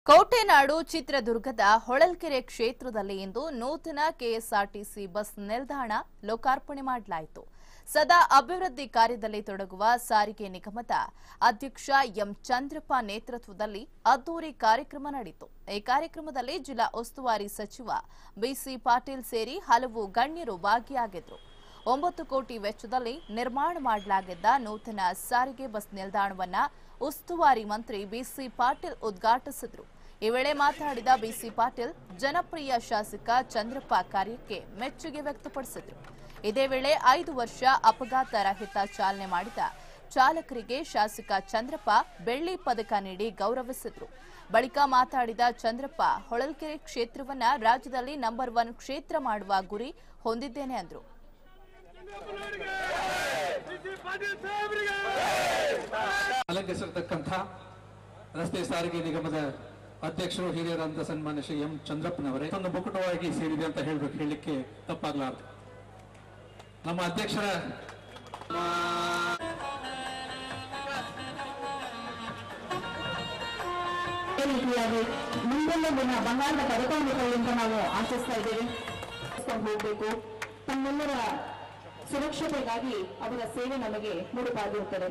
ಕೋಟೆನಾಡು ಚಿತ್ರದುರ್ಗದ ಹೊಳಲ್ಕೆರೆ ಕ್ಷೇತ್ರದಲ್ಲಿ ಇಂದು ನೂತನ ಕೆಎಸ್ಆರ್ಟಿಸಿ ಬಸ್ ನಿಲ್ದಾಣ ಲೋಕಾರ್ಪಣೆ ಮಾಡಲಾಯಿತು ಸದಾ ಅಭಿವೃದ್ಧಿ ಕಾರ್ಯದಲ್ಲಿ ತೊಡಗುವ ಸಾರಿಗೆ ನಿಗಮದ ಅಧ್ಯಕ್ಷ ಎಂ ಚಂದ್ರಪ್ಪ ನೇತೃತ್ವದಲ್ಲಿ ಅದ್ದೂರಿ ಕಾರ್ಯಕ್ರಮ ನಡೆಯಿತು ಈ ಕಾರ್ಯಕ್ರಮದಲ್ಲಿ ಜಿಲ್ಲಾ ಉಸ್ತುವಾರಿ ಸಚಿವ ಬಿಸಿ ಪಾಟೀಲ್ ಸೇರಿ ಹಲವು ಗಣ್ಯರು ಭಾಗಿಯಾಗಿದ್ರು ಒಂಬತ್ತು ಕೋಟಿ ವೆಚ್ಚದಲ್ಲಿ ನಿರ್ಮಾಣ ಮಾಡಲಾಗಿದ್ದ ನೂತನ ಸಾರಿಗೆ ಬಸ್ ನಿಲ್ದಾಣವನ್ನ ಉಸ್ತುವಾರಿ ಮಂತ್ರಿ ಬಿಸಿ ಪಾಟೀಲ್ ಉದ್ಘಾಟಿಸಿದ್ರು ಈ ವೇಳೆ ಮಾತನಾಡಿದ ಬಿಸಿ ಪಾಟೀಲ್ ಜನಪ್ರಿಯ ಶಾಸಕ ಚಂದ್ರಪ್ಪ ಕಾರ್ಯಕ್ಕೆ ಮೆಚ್ಚುಗೆ ವ್ಯಕ್ತಪಡಿಸಿದ್ರು ಇದೇ ವೇಳೆ ಐದು ವರ್ಷ ಅಪಘಾತ ರಹಿತ ಚಾಲನೆ ಮಾಡಿದ ಚಾಲಕರಿಗೆ ಶಾಸಕ ಚಂದ್ರಪ್ಪ ಬೆಳ್ಳಿ ಪದಕ ನೀಡಿ ಗೌರವಿಸಿದ್ರು ಬಳಿಕ ಮಾತನಾಡಿದ ಚಂದ್ರಪ್ಪ ಹೊಳಲ್ಕೆರೆ ಕ್ಷೇತ್ರವನ್ನ ರಾಜ್ಯದಲ್ಲಿ ನಂಬರ್ ಒನ್ ಕ್ಷೇತ್ರ ಮಾಡುವ ಗುರಿ ಹೊಂದಿದ್ದೇನೆ ಅಂದ್ರು ಅಲಂಕರಿಸಿರ್ತಕ್ಕಂಥ ರಸ್ತೆ ಸಾರಿಗೆ ನಿಗಮದ ಅಧ್ಯಕ್ಷರು ಹಿರಿಯರಾದಂಥ ಸನ್ಮಾನ್ಯ ಶ್ರೀ ಎಂ ಚಂದ್ರಪ್ಪನವರೇ ಒಂದು ಮುಕುಟವಾಗಿ ಸೇರಿದೆ ಅಂತ ಹೇಳ್ಬೇಕು ಹೇಳಲಿಕ್ಕೆ ತಪ್ಪಾಗ್ಲಾರ್ದು ನಮ್ಮ ಅಧ್ಯಕ್ಷರ ಈ ರೀತಿಯಾಗಿ ಮುಂದೊಂದು ದಿನ ಬಂಗಾರದ ಪದಕವನ್ನು ಅಂತ ನಾವು ಆಶಿಸ್ತಾ ಇದ್ದೇವೆ ಕೊಂಡು ಹೋಗಬೇಕು ತಮ್ಮೆಲ್ಲರ ಸುರಕ್ಷತೆಗಾಗಿ ಅವರ ಸೇವೆ ನಮಗೆ ಮುಡುಪಾಗಿರುತ್ತದೆ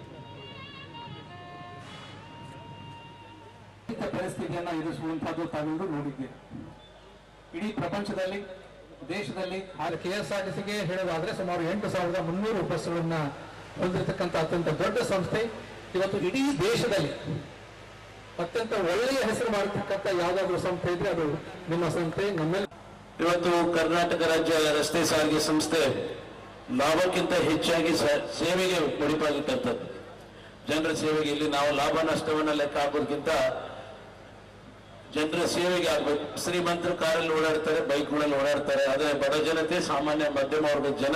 ಇಂಥ ಪರಿಸ್ಥಿತಿಯನ್ನ ಎದುರಿಸುವಂತಹದ್ದು ತಾವೆಲ್ಲರೂ ನೋಡಿದ್ದೀರಿ ಇಡೀ ಪ್ರಪಂಚದಲ್ಲಿ ದೇಶದಲ್ಲಿ ಕೆ ಎಸ್ ಆರ್ ಟಿ ಸಿಗೆ ಹೇಳೋದಾದ್ರೆ ಸುಮಾರು ಎಂಟು ಸಾವಿರದ ಮುನ್ನೂರು ಬಸ್ಗಳನ್ನ ಹೊಂದಿರತಕ್ಕಂಥ ಅತ್ಯಂತ ದೊಡ್ಡ ಸಂಸ್ಥೆ ಇವತ್ತು ಇಡೀ ದೇಶದಲ್ಲಿ ಅತ್ಯಂತ ಒಳ್ಳೆಯ ಹೆಸರು ಮಾಡತಕ್ಕಂಥ ಯಾವುದಾದ್ರೂ ಸಂಸ್ಥೆ ಇದ್ರೆ ಅದು ನಿಮ್ಮ ಸಂಸ್ಥೆ ನಮ್ಮೆಲ್ಲ ಇವತ್ತು ಕರ್ನಾಟಕ ರಾಜ್ಯ ರಸ್ತೆ ಸಾರಿಗೆ ಸಂಸ್ಥೆ ಲಾಭಕ್ಕಿಂತ ಹೆಚ್ಚಾಗಿ ಸ- ಸೇವೆಗೆ ಮುಡಿಪಾಗಿರ್ತಕ್ಕಂಥದ್ದು ಜನರ ಸೇವೆಗೆ ಇಲ್ಲಿ ನಾವು ಲಾಭ ನಷ್ಟವನ್ನ ಲೆಕ್ಕ ಹಾಕೋದಕ್ಕಿಂತ ಜನರ ಸೇವೆಗೆ ಆಗ್ಬೇಕು ಶ್ರೀಮಂತರು ಕಾರಲ್ಲಿ ಓಡಾಡ್ತಾರೆ ಬೈಕ್ಗಳಲ್ಲಿ ಓಡಾಡ್ತಾರೆ ಆದ್ರೆ ಬಡ ಜನತೆ ಸಾಮಾನ್ಯ ಮಧ್ಯಮ ವರ್ಗದ ಜನ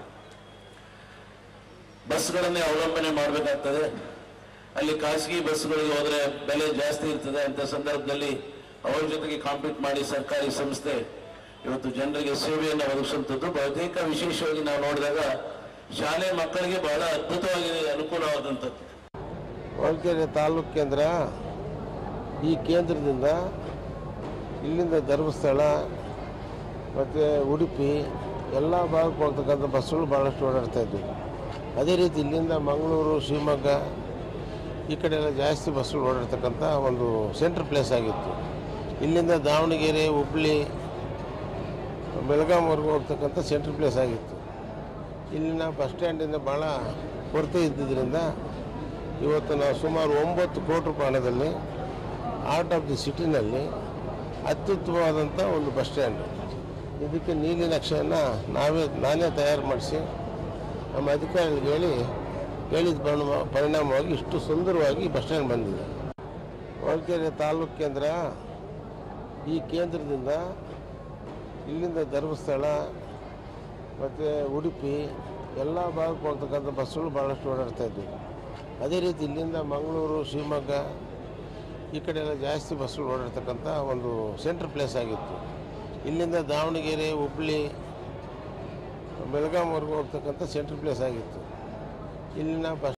ಬಸ್ಗಳನ್ನೇ ಅವಲಂಬನೆ ಮಾಡಬೇಕಾಗ್ತದೆ ಅಲ್ಲಿ ಖಾಸಗಿ ಬಸ್ಗಳಿಗೆ ಹೋದ್ರೆ ಬೆಲೆ ಜಾಸ್ತಿ ಇರ್ತದೆ ಅಂತ ಸಂದರ್ಭದಲ್ಲಿ ಅವ್ರ ಜೊತೆಗೆ ಕಾಂಪೀಟ್ ಮಾಡಿ ಸರ್ಕಾರಿ ಸಂಸ್ಥೆ ಇವತ್ತು ಜನರಿಗೆ ಸೇವೆಯನ್ನು ಒದಗಿಸುವಂಥದ್ದು ಬಹುತೇಕ ವಿಶೇಷವಾಗಿ ನಾವು ನೋಡಿದಾಗ ಶಾಲೆ ಮಕ್ಕಳಿಗೆ ಬಹಳ ಅದ್ಭುತವಾಗಿ ಅನುಕೂಲವಾದಂಥದ್ದು ಹೊಳಲ್ಕೆರೆ ತಾಲೂಕು ಕೇಂದ್ರ ಈ ಕೇಂದ್ರದಿಂದ ಇಲ್ಲಿಂದ ಧರ್ಮಸ್ಥಳ ಮತ್ತು ಉಡುಪಿ ಎಲ್ಲ ಭಾಗಕ್ಕೆ ಹೋಗ್ತಕ್ಕಂಥ ಬಸ್ಸುಗಳು ಭಾಳಷ್ಟು ಓಡಾಡ್ತಾ ಇದ್ವು ಅದೇ ರೀತಿ ಇಲ್ಲಿಂದ ಮಂಗಳೂರು ಶಿವಮೊಗ್ಗ ಈ ಕಡೆ ಎಲ್ಲ ಜಾಸ್ತಿ ಬಸ್ಸುಗಳು ಓಡಾಡ್ತಕ್ಕಂಥ ಒಂದು ಸೆಂಟ್ರ್ ಪ್ಲೇಸ್ ಆಗಿತ್ತು ಇಲ್ಲಿಂದ ದಾವಣಗೆರೆ ಹುಬ್ಳಿ ಬೆಳಗಾಂವರೆಗೂ ಹೋಗ್ತಕ್ಕಂಥ ಸೆಂಟ್ರ್ ಪ್ಲೇಸ್ ಆಗಿತ್ತು ಇಲ್ಲಿನ ಬಸ್ ಸ್ಟ್ಯಾಂಡಿಂದ ಭಾಳ ಕೊರತೆ ಇದ್ದಿದ್ದರಿಂದ ಇವತ್ತು ನಾವು ಸುಮಾರು ಒಂಬತ್ತು ಕೋಟಿ ರೂಪಾಯಿ ಹಣದಲ್ಲಿ ಆರ್ಟ್ ಆಫ್ ದಿ ಸಿಟಿನಲ್ಲಿ ಅತ್ಯುತ್ತಮವಾದಂಥ ಒಂದು ಬಸ್ ಸ್ಟ್ಯಾಂಡ್ ಇದಕ್ಕೆ ನೀಲಿ ನಕ್ಷೆಯನ್ನು ನಾವೇ ನಾನೇ ತಯಾರು ಮಾಡಿಸಿ ನಮ್ಮ ಅಧಿಕಾರಿಗಳಿಗೆ ಹೇಳಿ ಹೇಳಿದ ಪರಿಣಾಮ ಪರಿಣಾಮವಾಗಿ ಇಷ್ಟು ಸುಂದರವಾಗಿ ಬಸ್ ಸ್ಟ್ಯಾಂಡ್ ಬಂದಿದೆ ಹೊಳಲ್ಕೆರೆ ತಾಲೂಕು ಕೇಂದ್ರ ಈ ಕೇಂದ್ರದಿಂದ ಇಲ್ಲಿಂದ ಧರ್ಮಸ್ಥಳ ಮತ್ತು ಉಡುಪಿ ಎಲ್ಲ ಭಾಗಕ್ಕೆ ಹೋಗ್ತಕ್ಕಂಥ ಬಸ್ಸುಗಳು ಭಾಳಷ್ಟು ಓಡಾಡ್ತಾ ಇದ್ವು ಅದೇ ರೀತಿ ಇಲ್ಲಿಂದ ಮಂಗಳೂರು ಶಿವಮೊಗ್ಗ ಈ ಕಡೆ ಎಲ್ಲ ಜಾಸ್ತಿ ಬಸ್ಸುಗಳು ಓಡಾಡ್ತಕ್ಕಂಥ ಒಂದು ಸೆಂಟ್ರ್ ಪ್ಲೇಸ್ ಆಗಿತ್ತು ಇಲ್ಲಿಂದ ದಾವಣಗೆರೆ ಹುಬ್ಳಿ ಬೆಳಗಾಂವರೆಗೂ ಹೋಗ್ತಕ್ಕಂಥ ಸೆಂಟ್ರ್ ಪ್ಲೇಸ್ ಆಗಿತ್ತು ಇಲ್ಲಿನ ಬಸ್